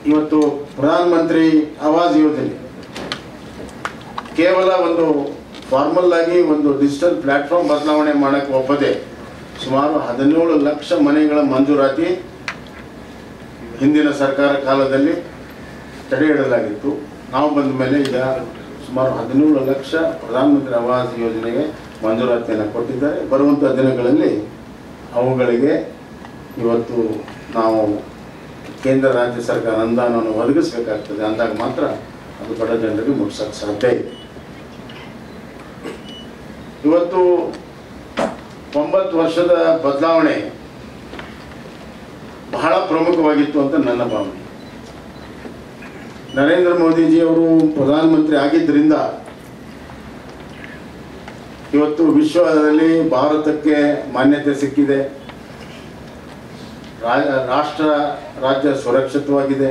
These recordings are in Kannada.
ಇವತ್ತು ಪ್ರಧಾನಮಂತ್ರಿ ಆವಾಸ್ ಯೋಜನೆ ಕೇವಲ ಒಂದು ಫಾರ್ಮಲ್ ಆಗಿ ಒಂದು ಡಿಜಿಟಲ್ ಪ್ಲಾಟ್ಫಾರ್ಮ್ ಬದಲಾವಣೆ ಮಾಡಕ್ಕೆ ಒಪ್ಪದೆ ಸುಮಾರು ಹದಿನೇಳು ಲಕ್ಷ ಮನೆಗಳ ಮಂಜೂರಾತಿ ಹಿಂದಿನ ಸರ್ಕಾರ ಕಾಲದಲ್ಲಿ ತಡೆ ಹಿಡಲಾಗಿತ್ತು ನಾವು ಬಂದ ಮೇಲೆ ಈಗ ಸುಮಾರು ಹದಿನೇಳು ಲಕ್ಷ ಪ್ರಧಾನಮಂತ್ರಿ ಆವಾಸ್ ಯೋಜನೆಗೆ ಮಂಜೂರಾತಿಯನ್ನು ಕೊಟ್ಟಿದ್ದಾರೆ ಬರುವಂಥ ದಿನಗಳಲ್ಲಿ ಅವುಗಳಿಗೆ ಇವತ್ತು ನಾವು ಕೇಂದ್ರ ರಾಜ್ಯ ಸರ್ಕಾರ ಅನುದಾನವನ್ನು ಒದಗಿಸಬೇಕಾಗ್ತದೆ ಅಂದಾಗ ಮಾತ್ರ ಅದು ಬಡ ಜನರಿಗೆ ಮುಟ್ಸಕ್ಕೆ ಸಾಧ್ಯ ಇದೆ ಇವತ್ತು ಒಂಬತ್ತು ವರ್ಷದ ಬದಲಾವಣೆ ಬಹಳ ಪ್ರಮುಖವಾಗಿತ್ತು ಅಂತ ನನ್ನ ಭಾವನೆ ನರೇಂದ್ರ ಮೋದಿಜಿಯವರು ಪ್ರಧಾನಮಂತ್ರಿ ಆಗಿದ್ದರಿಂದ ಇವತ್ತು ವಿಶ್ವದಲ್ಲಿ ಭಾರತಕ್ಕೆ ಮಾನ್ಯತೆ ಸಿಕ್ಕಿದೆ ರಾ- ರಾಷ್ಟ್ರ ರಾಜ್ಯ ಸುರಕ್ಷಿತವಾಗಿದೆ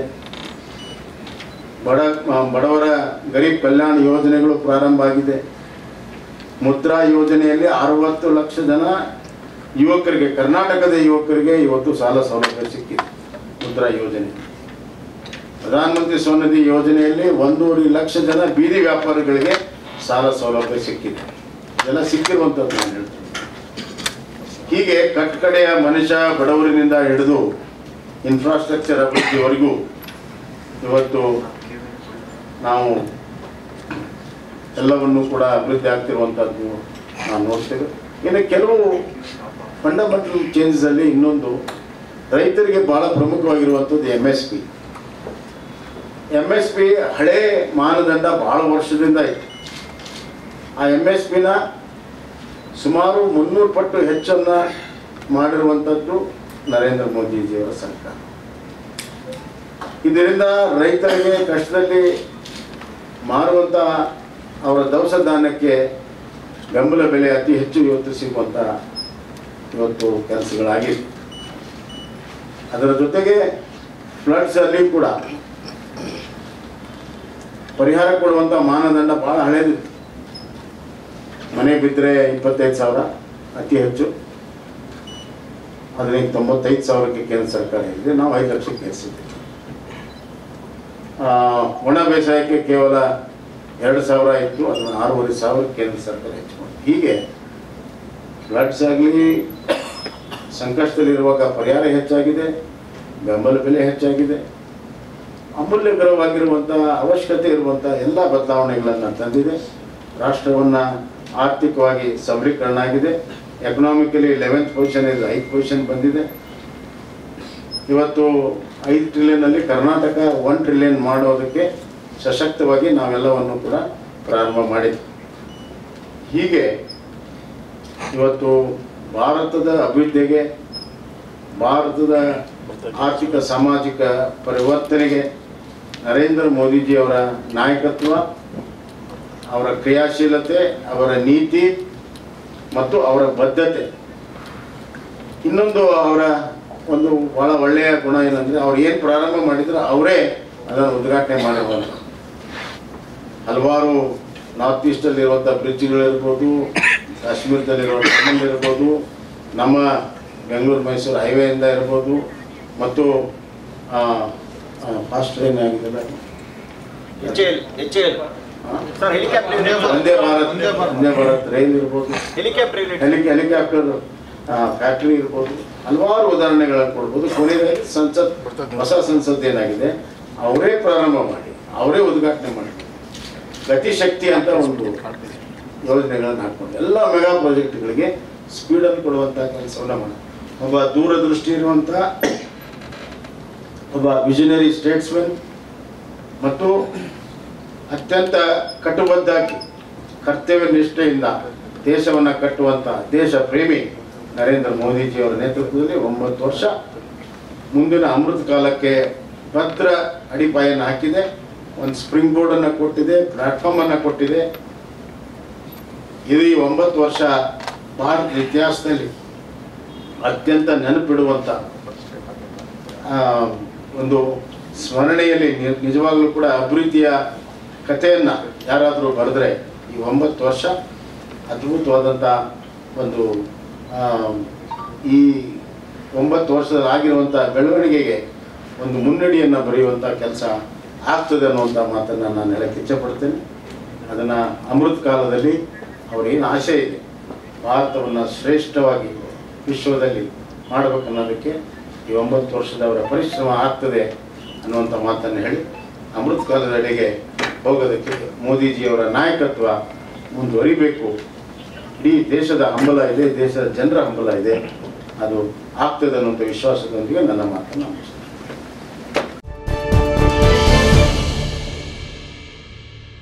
ಬಡ ಬಡವರ ಗರೀಬ್ ಕಲ್ಯಾಣ ಯೋಜನೆಗಳು ಪ್ರಾರಂಭ ಆಗಿದೆ ಮುದ್ರಾ ಯೋಜನೆಯಲ್ಲಿ ಅರವತ್ತು ಲಕ್ಷ ಜನ ಯುವಕರಿಗೆ ಕರ್ನಾಟಕದ ಯುವಕರಿಗೆ ಇವತ್ತು ಸಾಲ ಸೌಲಭ್ಯ ಸಿಕ್ಕಿದೆ ಮುದ್ರಾ ಯೋಜನೆ ಪ್ರಧಾನಮಂತ್ರಿ ಸ್ವನಿಧಿ ಯೋಜನೆಯಲ್ಲಿ ಒಂದೂವರೆ ಲಕ್ಷ ಜನ ಬೀದಿ ವ್ಯಾಪಾರಿಗಳಿಗೆ ಸಾಲ ಸೌಲಭ್ಯ ಸಿಕ್ಕಿದೆ ಇದೆಲ್ಲ ಸಿಕ್ಕಿರುವಂಥದ್ದು ನಾನು ಹೇಳ್ತೀನಿ ಹೀಗೆ ಕಟ್ಕಡೆಯ ಮನುಷ್ಯ ಬಡವರಿನಿಂದ ಹಿಡಿದು ಇನ್ಫ್ರಾಸ್ಟ್ರಕ್ಚರ್ ಅಭಿವೃದ್ಧಿವರೆಗೂ ಇವತ್ತು ನಾವು ಎಲ್ಲವನ್ನು ಕೂಡ ಅಭಿವೃದ್ಧಿ ಆಗ್ತಿರುವಂಥದ್ದು ನಾವು ನೋಡ್ತೇವೆ ಇನ್ನು ಕೆಲವು ಫಂಡಮೆಂಟಲ್ ಚೇಂಜಸ್ ಅಲ್ಲಿ ಇನ್ನೊಂದು ರೈತರಿಗೆ ಬಹಳ ಪ್ರಮುಖವಾಗಿರುವಂಥದ್ದು M S P M S P ಹಳೆ ಮಾನದಂಡ ಬಹಳ ವರ್ಷದಿಂದ ಇತ್ತು ಆ ಎಮ್ ಎಸ್ ಪಿನ ಸುಮಾರು ಮುನ್ನೂರು ಪಟ್ಟು ಹೆಚ್ಚನ್ನು ಮಾಡಿರುವಂಥದ್ದು ನರೇಂದ್ರ ಮೋದಿಜಿಯವರ ಸರ್ಕಾರ ಇದರಿಂದ ರೈತರಿಗೆ ಕಷ್ಟದಲ್ಲಿ ಮಾರುವಂಥ ಅವರ ದವಸ ಧಾನ್ಯಕ್ಕೆ ಬೆಂಬಲ ಬೆಲೆ ಅತಿ ಹೆಚ್ಚು ಇವತ್ತು ಸಿಗುವಂಥ ಇವತ್ತು ಕೆಲಸಗಳಾಗಿವೆ ಅದರ ಜೊತೆಗೆ ಫ್ಲಡ್ಸ್ ಅಲ್ಲಿ ಕೂಡ ಪರಿಹಾರ ಕೊಡುವಂಥ ಮಾನದಂಡ ಬಹಳ ಹಳೇದಿತ್ತು ಮನೆ ಬಿದ್ದರೆ ಇಪ್ಪತ್ತೈದು ಸಾವಿರ ಅತಿ ಹೆಚ್ಚು ಹದಿನೈದು ತೊಂಬತ್ತೈದು ಸಾವಿರಕ್ಕೆ ಕೇಂದ್ರ ಸರ್ಕಾರ ಇದೆ ನಾವು ಐದು ಲಕ್ಷಕ್ಕೆ ಏರಿಸಿದ್ವಿ ಆ, ಒಣ ಬೇಸಾಯಕ್ಕೆ ಕೇವಲ ಎರಡು ಸಾವಿರ ಇತ್ತು ಅದನ್ನು ಆರೂವರೆ ಸಾವಿರ ಕೇಂದ್ರ ಸರ್ಕಾರ ಹೆಚ್ಚು ಮಾಡಿದೆ. ಹೀಗೆ ಫ್ಲಡ್ಸ್ ಆಗಲಿ ಸಂಕಷ್ಟದಲ್ಲಿರುವಾಗ ಪರಿಹಾರ ಹೆಚ್ಚಾಗಿದೆ ಬೆಂಬಲ ಬೆಲೆ ಹೆಚ್ಚಾಗಿದೆ ಅಮೂಲ್ಯಕರವಾಗಿರುವಂಥ ಅವಶ್ಯಕತೆ ಇರುವಂಥ ಎಲ್ಲ ಬದಲಾವಣೆಗಳನ್ನು ತಂದಿದೆ ರಾಷ್ಟ್ರವನ್ನು ಆರ್ಥಿಕವಾಗಿ ಸಬಲೀಕರಣ ಆಗಿದೆ ಎಕನಾಮಿಕಲಿ ಲೆವೆಂತ್ ಪೊಸಿಷನ್ ಇದೆ ಐದು ಪೊಸಿಷನ್ ಬಂದಿದೆ ಇವತ್ತು ಐದು ಟ್ರಿಲಿಯನ್ನಲ್ಲಿ ಕರ್ನಾಟಕ ಒನ್ ಟ್ರಿಲಿಯನ್ ಮಾಡೋದಕ್ಕೆ ಸಶಕ್ತವಾಗಿ ನಾವೆಲ್ಲವನ್ನು ಕೂಡ ಪ್ರಾರಂಭ ಮಾಡಿದ್ವಿ ಹೀಗೆ ಇವತ್ತು ಭಾರತದ ಅಭಿವೃದ್ಧಿಗೆ ಭಾರತದ ಆರ್ಥಿಕ ಸಾಮಾಜಿಕ ಪರಿವರ್ತನೆಗೆ ನರೇಂದ್ರ ಮೋದಿಜಿಯವರ ನಾಯಕತ್ವ ಅವರ ಕ್ರಿಯಾಶೀಲತೆ ಅವರ ನೀತಿ ಮತ್ತು ಅವರ ಬದ್ಧತೆ ಇನ್ನೊಂದು ಅವರ ಒಂದು ಬಹಳ ಒಳ್ಳೆಯ ಗುಣ ಏನಂದ್ರೆ ಅವ್ರು ಏನು ಪ್ರಾರಂಭ ಮಾಡಿದ್ರು ಅವರೇ ಅದನ್ನು ಉದ್ಘಾಟನೆ ಮಾಡಿರುವಂಥ ಹಲವಾರು ನಾರ್ತ್ ಈಸ್ಟಲ್ಲಿರುವಂಥ ಬ್ರಿಡ್ಜ್ಗಳಿರ್ಬೋದು ಕಾಶ್ಮೀರದಲ್ಲಿರೋ ಟನಲ್ ಇರ್ಬೋದು ನಮ್ಮ ಬೆಂಗಳೂರು ಮೈಸೂರು ಹೈವೇಯಿಂದ ಇರ್ಬೋದು ಮತ್ತು ಫಾಸ್ಟ್ ಟ್ರೈನ್ ಆಗಿದೆಲ್ಲ ಎಚ್ ಎಲ್ ಎಚ್ ಎಲ್ ಆ? Sir helicopter Vande Bharat Vande Bharat rail ಇರ್ಬೋದು helicopter unit heli helicopter factory ಇರ್ಬೋದು ಹಲವಾರು ಉದಾಹರಣೆಗಳನ್ನು ಕೊಡ್ಬೋದು ಕೊನೆಯದಾಗಿ ಸಂಸತ್ ಹೊಸ ಸಂಸತ್ ಏನಾಗಿದೆ ಅವರೇ ಪ್ರಾರಂಭ ಮಾಡಿ ಅವರೇ ಉದ್ಘಾಟನೆ ಮಾಡಿ ಗತಿಶಕ್ತಿ ಅಂತ ಒಂದು ಯೋಜನೆಗಳನ್ನು ಹಾಕೊಂಡು ಎಲ್ಲ ಮೆಗಾ ಪ್ರಾಜೆಕ್ಟ್ಗಳಿಗೆ ಸ್ಪೀಡನ್ನು ಕೊಡುವಂಥ ಕೆಲಸವನ್ನು ಮಾಡಿ ಒಬ್ಬ ದೂರದೃಷ್ಟಿ ಇರುವಂಥ ಒಬ್ಬ ವಿಷನರಿ ಸ್ಟೇಟ್ಸ್ಮನ್ ಮತ್ತು ಅತ್ಯಂತ ಕಟ್ಟುಬದ್ಧ ಕರ್ತವ್ಯ ನಿಷ್ಠೆಯಿಂದ ದೇಶವನ್ನು ಕಟ್ಟುವಂಥ ದೇಶ ಪ್ರೇಮಿ ನರೇಂದ್ರ ಮೋದಿಜಿಯವರ ನೇತೃತ್ವದಲ್ಲಿ ಒಂಬತ್ತು ವರ್ಷ ಮುಂದಿನ ಅಮೃತ ಕಾಲಕ್ಕೆ ಭದ್ರ ಅಡಿಪಾಯನ್ನು ಹಾಕಿದೆ ಒಂದು ಸ್ಪ್ರಿಂಗ್ ಬೋರ್ಡನ್ನು ಕೊಟ್ಟಿದೆ ಪ್ಲಾಟ್ಫಾರ್ಮನ್ನು ಕೊಟ್ಟಿದೆ ಇದು ಈ ಒಂಬತ್ತು ವರ್ಷ ಭಾರತದ ಇತಿಹಾಸದಲ್ಲಿ ಅತ್ಯಂತ ನೆನಪಿಡುವಂಥ ಆ, ಒಂದು ಸ್ಮರಣೆಯಲ್ಲಿ ನಿ- ನಿಜವಾಗ್ಲೂ ಕೂಡ ಅಭಿವೃದ್ಧಿಯ ಕಥೆಯನ್ನು ಯಾರಾದರೂ ಬರೆದ್ರೆ ಈ ಒಂಬತ್ತು ವರ್ಷ ಅದ್ಭುತವಾದಂಥ ಒಂದು ಆ, ಈ ಒಂಬತ್ತು ವರ್ಷದಲ್ಲಿ ಆಗಿರುವಂಥ ಬೆಳವಣಿಗೆಗೆ ಒಂದು ಮುನ್ನಡಿಯನ್ನು ಬರೆಯುವಂಥ ಕೆಲಸ ಆಗ್ತದೆ ಅನ್ನುವಂಥ ಮಾತನ್ನು ನಾನು ಹೇಳಕ್ಕೆ ಇಚ್ಛಪಡ್ತೇನೆ ಅದನ್ನು ಅಮೃತ ಕಾಲದಲ್ಲಿ ಅವರೇನು ಆಶೆ ಇದೆ ಭಾರತವನ್ನು ಶ್ರೇಷ್ಠವಾಗಿ ವಿಶ್ವದಲ್ಲಿ ಮಾಡಬೇಕನ್ನೋದಕ್ಕೆ ಈ ಒಂಬತ್ತು ವರ್ಷದ ಅವರ ಪರಿಶ್ರಮ ಆಗ್ತದೆ ಅನ್ನುವಂಥ ಮಾತನ್ನು ಹೇಳಿ ಅಮೃತ ಕಾಲದೆಡೆಗೆ ಹೋಗೋದಕ್ಕೆ ಮೋದಿಜಿಯವರ ನಾಯಕತ್ವ ಮುಂದುವರಿಬೇಕು ಇಡೀ ದೇಶದ ಹಂಬಲ ಇದೆ ದೇಶದ ಜನರ ಹಂಬಲ ಇದೆ ಅದು ಆಗ್ತದೆ ಅನ್ನುವಂಥ ವಿಶ್ವಾಸದೊಂದಿಗೆ ನನ್ನ ಮಾತನ್ನು ಮುಗಿಸ್ತೇನೆ